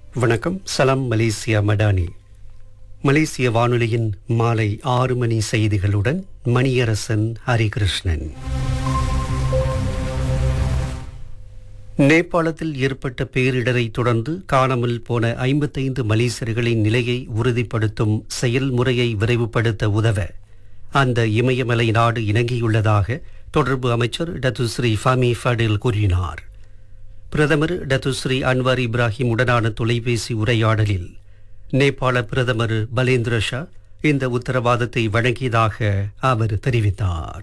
வணக்கம் சலாம் மலேசியா மடானி மலேசிய வானொலியின் மாலை ஆறு மணி செய்திகளுடன் மணியரசன் ஹரிகிருஷ்ணன் நேபாளத்தில் ஏற்பட்ட பேரிடரை தொடர்ந்து காணாமல் போன ஐம்பத்தைந்து மலேசியர்களின் நிலையை உறுதிப்படுத்தும் செயல்முறையை விரைவுபடுத்த உதவ அந்த இமயமலை நாடு இணங்கியுள்ளதாக தொடர்பு அமைச்சர் டத்துஸ்ரீ ஃபமி ஃபடில் கூறினார் பிரதமர் டத்துஸ்ரீ அன்வார் இப்ராஹிம் உடனான தொலைபேசி உரையாடலில் நேபாள பிரதமர் பலேந்திர ஷா இந்த உத்தரவாதத்தை வழங்கியதாக அவர் தெரிவித்தார்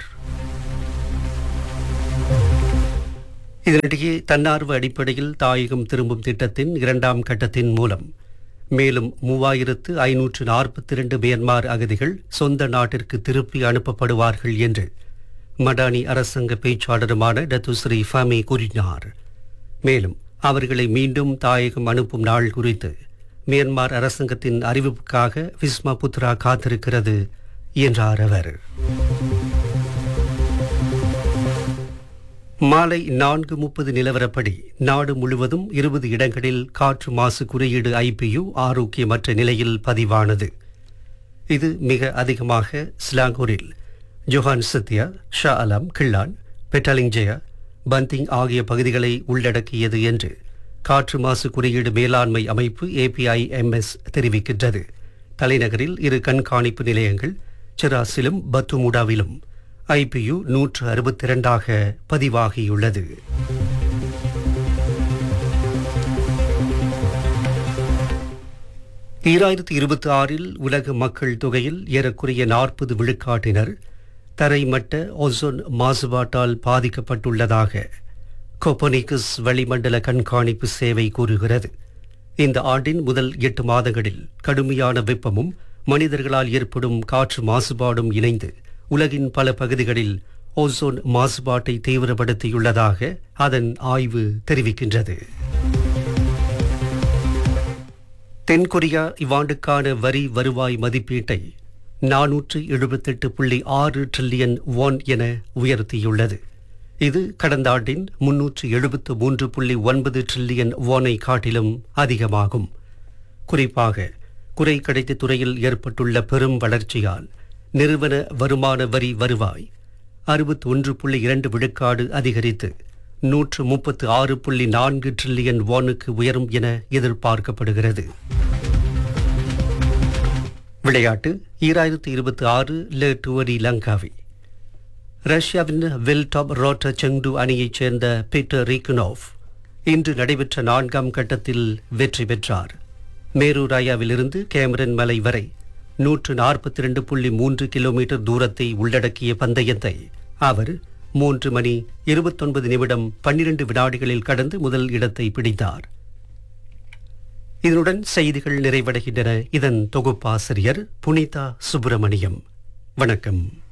இதனிடையே தன்னார்வ அடிப்படையில் தாயகம் திரும்பும் திட்டத்தின் இரண்டாம் கட்டத்தின் மூலம் மேலும் மூவாயிரத்து ஐநூற்று நாற்பத்தி இரண்டு மியன்மார் அகதிகள் சொந்த நாட்டிற்கு திருப்பி அனுப்பப்படுவார்கள் என்று மடானி அரசாங்க பேச்சாளருமான டத்துஸ்ரீ ஃபமி கூறினார் மேலும் அவர்களை மீண்டும் தாயகம் அனுப்பும் நாள் குறித்து மியான்மர் அரசாங்கத்தின் அறிவிப்புக்காக விஸ்மா புத்ரா காத்திருக்கிறது என்றார் அவர் மாலை நான்கு முப்பது நிலவரப்படி நாடு முழுவதும் இருபது இடங்களில் காற்று மாசு குறியீடு ஐபியு ஆரோக்கியமற்ற நிலையில் பதிவானது இது மிக அதிகமாக ஸ்லாங்கூரில் Johan Setia Shah Alam Klang Petaling Jaya Banting ஆகிய பகுதிகளை உள்ளடக்கியது என்று காற்று மாசு குறியீடு மேலாண்மை அமைப்பு ஏபிஐஎம்எஸ் தெரிவிக்கின்றது தலைநகரில் இரு கண்காணிப்பு நிலையங்கள் சிராசிலும் பத்துமுடாவிலும் ஐபியு நூற்று அறுபத்தி இரண்டாக பதிவாகியுள்ளது ஈராயிரத்தி இருபத்தி ஆறில் உலக மக்கள் தொகையில் ஏறக்குறைய நாற்பது விழுக்காட்டினர் தரைமட்ட ஓசோன் மாசுபாட்டால் பாதிக்கப்பட்டுள்ளதாக கோப்பனிகஸ் வளிமண்டல கண்காணிப்பு சேவை கூறுகிறது இந்த ஆண்டின் முதல் எட்டு மாதங்களில் கடுமையான வெப்பமும் மனிதர்களால் ஏற்படும் காற்று மாசுபாடும் இணைந்து உலகின் பல பகுதிகளில் ஓசோன் மாசுபாட்டை தீவிரப்படுத்தியுள்ளதாக அதன் ஆய்வு தெரிவிக்கின்றது தென்கொரியா இவ்வாண்டுக்கான வரி வருவாய் மதிப்பீட்டை நானூற்று எழுபத்தெட்டு புள்ளி ஆறு ட்ரில்லியன் வான் என உயர்த்தியுள்ளது இது கடந்த ஆண்டின் முன்னூற்று எழுபத்து மூன்று புள்ளி ஒன்பது ட்ரில்லியன் வானை காட்டிலும் அதிகமாகும் குறிப்பாக குறை கடைத்த துறையில் ஏற்பட்டுள்ள பெரும் வளர்ச்சியால் நிறுவன வருமான வரி வருவாய் அறுபத்தி ஒன்று புள்ளி இரண்டு விழுக்காடு அதிகரித்து நூற்று முப்பத்து ஆறு புள்ளி நான்கு ட்ரில்லியன் வானுக்கு உயரும் என எதிர்பார்க்கப்படுகிறது விளையாட்டு ஈராயிரத்தி இருபத்தி ஆறு லே டுவரி லங்காவி ரஷ்யாவின் வெல்டாப் ரோட்டர் செங்டு அணியைச் சேர்ந்த பீட்டர் ரீக்குனோவ் இன்று நடைபெற்ற நான்காம் கட்டத்தில் வெற்றி பெற்றார் மேரு ராயாவிலிருந்து கேமரன் மலை வரை நூற்று நாற்பத்தி ரெண்டு புள்ளி மூன்று கிலோமீட்டர் தூரத்தை உள்ளடக்கிய பந்தயத்தை அவர் மூன்று மணி இருபத்தொன்பது நிமிடம் பன்னிரண்டு வினாடிகளில் கடந்து முதல் இடத்தை பிடித்தார் இதனுடன் செய்திகள் நிறைவடைகின்றன இதன் தொகுப்பாசிரியர் புனிதா சுப்பிரமணியம் வணக்கம்